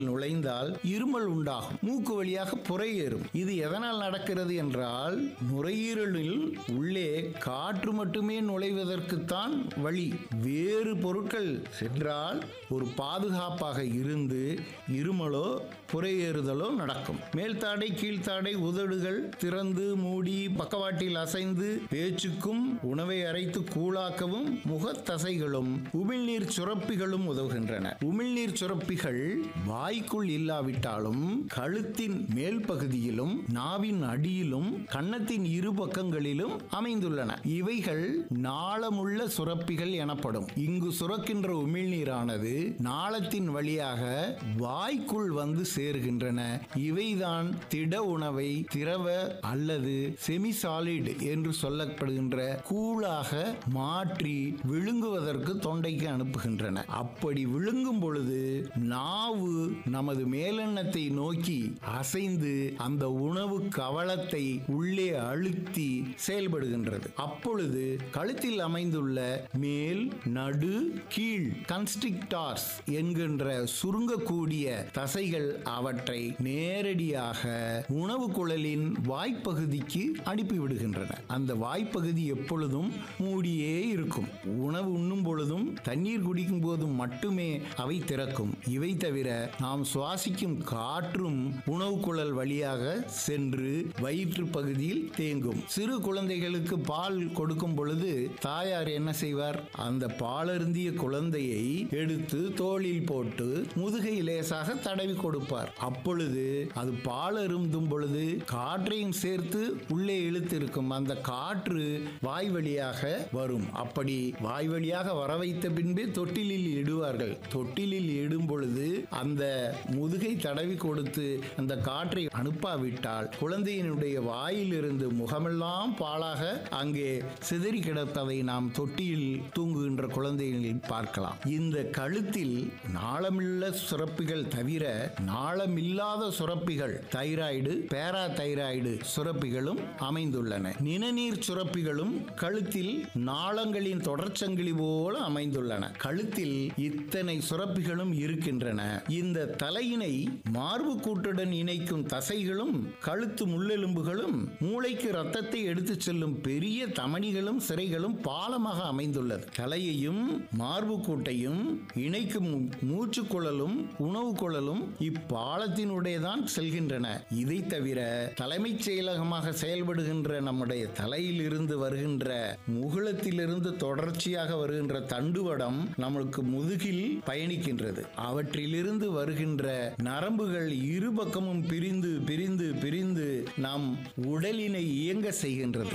நுழைந்தால் இருமல் உண்டாகும் மூக்கு வழியாக புறையேறும் இது எதனால் நடக்கிறது என்றால் நுரையீரலில் உள்ளே காற்று மட்டுமே நுழைவதற்குத்தான் வழி வேறு பொருட்கள் சென்றால் ஒரு பாதுகாப்பாக இருந்து இருமலோ புறையேறுதலோ நடக்கும் மேல்தாடை கீழ்த்தாடை உதடுகள் திறந்து மூடி பக்கவாட்டில் அசைந்து பேச்சுக்கும் உணவை அரைத்து கூழாக்கவும் முகத்தசைகளும் உமிழ்நீர் சுரப்பிகளும் உதவுகின்றன உமிழ்நீர் சுரப்பிகள் வாய்க்குள் இல்லாவிட்டாலும் கழுத்தின் மேல் பகுதியிலும் நாவின் அடியிலும் கன்னத்தின் இரு பக்கங்களிலும் அமைந்துள்ளன இவைகள் நாளமுள்ள சுரப்பிகள் எனப்படும் இங்கு சுரக்கின்ற உமிழ்நீரானது நாளத்தின் வழியாக வாய்க்குள் வந்து சேர்கின்றன இவைதான் திட உணவை திரவ அல்லது செமிசாலிட் என்று சொல்லப்படுகின்ற கூழாக மாற்றி விழுங்குவதற்கு தொண்டைக்கு அனுப்புகின்றன அப்படி விழுங்கும் பொழுது நாவு நமது மேலெண்ணத்தை நோக்கி அசைந்து அந்த உணவு கவளத்தை உள்ளே அழுத்தி செயல்படுகின்றது அப்பொழுது கழுத்தில் அமைந்துள்ள மேல் நடு கீழ் கன்ஸ்ட்ரிக்டார்ஸ் என்கின்ற சுருங்கக்கூடிய தசைகள் அவற்றை நேரடியாக உணவு குழலின் வாய்ப்பகுதிக்கு அனுப்பிவிடுகின்றன அந்த வாய்ப்பகுதி எப்பொழுதும் மூடியே இருக்கும் உணவு உண்ணும் பொழுதும் தண்ணீர் குடிக்கும் போதும் மட்டுமே அவை திறக்கும் இவை தவிர நாம் சுவாசிக்கும் காற்றும் உணவு குழல் வழியாக சென்று வயிற்று பகுதியில் தேங்கும் சிறு குழந்தைகளுக்கு பால் கொடுக்கும் பொழுது தாயார் என்ன செய்வார் அந்த பாலருந்திய குழந்தையை எடுத்து தோளில் போட்டு முதுகை லேசாக தடவி கொடுப்பார் அப்பொழுது அது பால் அருந்தும் பொழுது காற்றையும் சேர்த்து உள்ளே இழுத்திருக்கும் அந்த காற்று வாய் வழியாக வரும் அப்படி வாய் வழியாக வர வைத்த பின்பே தொட்டிலில் இடுவார்கள் தொட்டிலில் இடும் பொழுது அந்த முதுகை தடவி கொடுத்து அந்த காற்றை அனுப்பாவிட்டால் குழந்தையினுடைய வாயிலிருந்து முகமெல்லாம் பாலாக அங்கே சிதறி கிடப்பதை நாம் தொட்டியில் தூங்குகின்ற குழந்தைகளில் பார்க்கலாம் இந்த கழுத்தில் நாளமில்ல சுரப்பிகள் தவிர நாளமில்லாத சுரப்பிகள் தைராய்டு பேரா தைராய்டு சுரப்பிகளும் அமைந்துள்ளன நிணநீர் சுரப்பிகளும் கழுத்தில் நாளங்களின் தொடர்ச்சங்கிலி போல அமைந்துள்ளன கழுத்தில் இத்தனை சுரப்பிகளும் இருக்கின்றன இந்த தலையினை மார்பு கூட்டுடன் இணைக்கும் தசைகளும் கழுத்து முள்ளெலும்புகளும் மூளைக்கு ரத்தத்தை எடுத்துச் செல்லும் பெரிய தமனிகளும் சிறைகளும் பாலமாக அமைந்துள்ளது தலையையும் மார்பு கூட்டையும் இணைக்கும் மூச்சு குழலும் உணவு குழலும் இப்பாலத்தினுடைய தான் செல்கின்றன இதை தவிர தலைமைச் செயலகமாக செயல்படுகின்ற நம்முடைய தலையில் இருந்து வருகின்ற முகுளத்திலிருந்து தொடர்ச்சியாக வருகின்ற தண்டுவடம் நம்மளுக்கு முதுகில் பயணிக்கின்றது அவற்றிலிருந்து வருகின்ற நரம்புகள் இரு பக்கமும் பிரிந்து பிரிந்து பிரிந்து நம் உடலினை இயங்க செய்கின்றது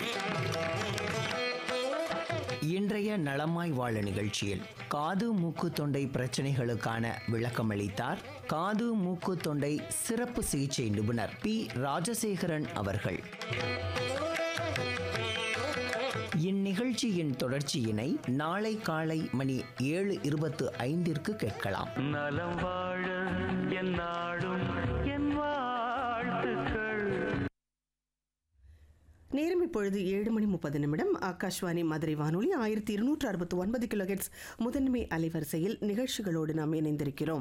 இன்றைய நலமாய் வாழ நிகழ்ச்சியில் காது மூக்கு தொண்டை பிரச்சனைகளுக்கான விளக்கமளித்தார் காது மூக்கு தொண்டை சிறப்பு சிகிச்சை நிபுணர் பி ராஜசேகரன் அவர்கள் இந்நிகழ்ச்சியின் தொடர்ச்சியினை நாளை காலை மணி ஏழு இருபத்து ஐந்திற்கு கேட்கலாம் நலம் வாழ என் நாடும் என் வாழ்த்துக்கள் நேரம் இப்பொழுது ஏழு மணி முப்பது நிமிடம் ஆகாஷ்வாணி மதுரை வானொலி ஆயிரத்தி இருநூற்று அறுபத்தி ஒன்பது கிலோஹெட்ஸ் முதன்மை அலைவரிசையில் நிகழ்ச்சிகளோடு நாம் இணைந்திருக்கிறோம்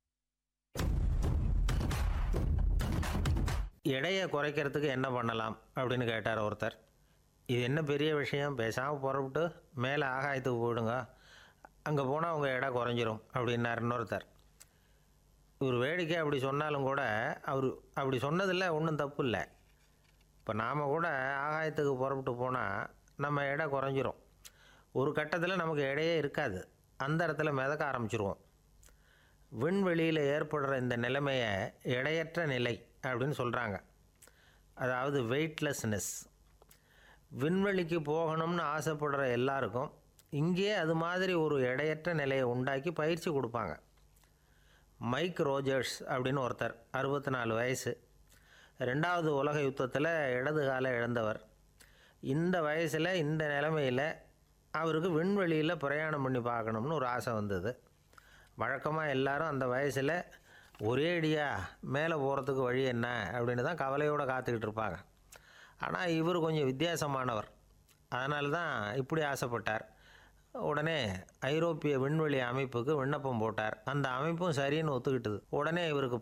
எடையை குறைக்கிறதுக்கு என்ன பண்ணலாம் அப்படின்னு கேட்டார் ஒருத்தர் இது என்ன பெரிய விஷயம் பேசாமல் புறப்பட்டு மேலே ஆகாயத்துக்கு போயிடுங்க அங்கே போனால் உங்கள் எடை குறைஞ்சிரும் அப்படின்னார் இன்னொருத்தர் இவர் வேடிக்கை அப்படி சொன்னாலும் கூட அவர் அப்படி சொன்னதில் ஒன்றும் தப்பு இல்லை இப்போ நாம் கூட ஆகாயத்துக்கு புறப்பட்டு போனால் நம்ம எடை குறைஞ்சிரும் ஒரு கட்டத்தில் நமக்கு எடையே இருக்காது அந்த இடத்துல மிதக்க ஆரம்பிச்சிருவோம் விண்வெளியில் ஏற்படுற இந்த நிலைமையை எடையற்ற நிலை அப்படின்னு சொல்கிறாங்க அதாவது வெயிட்லெஸ்னஸ் விண்வெளிக்கு போகணும்னு ஆசைப்படுற எல்லாருக்கும் இங்கேயே அது மாதிரி ஒரு எடையற்ற நிலையை உண்டாக்கி பயிற்சி கொடுப்பாங்க மைக் ரோஜர்ஸ் அப்படின்னு ஒருத்தர் அறுபத்தி நாலு வயசு ரெண்டாவது உலக யுத்தத்தில் இடது காலை இழந்தவர் இந்த வயசில் இந்த நிலைமையில் அவருக்கு விண்வெளியில் பிரயாணம் பண்ணி பார்க்கணும்னு ஒரு ஆசை வந்தது வழக்கமாக எல்லாரும் அந்த வயசில் ஒரே அடியாக மேலே போகிறதுக்கு வழி என்ன அப்படின்னு தான் கவலையோடு காத்துக்கிட்டு இருப்பாங்க ஆனால் இவர் கொஞ்சம் வித்தியாசமானவர் அதனால தான் இப்படி ஆசைப்பட்டார் உடனே ஐரோப்பிய விண்வெளி அமைப்புக்கு விண்ணப்பம் போட்டார் அந்த அமைப்பும் சரின்னு ஒத்துக்கிட்டது உடனே இவருக்கு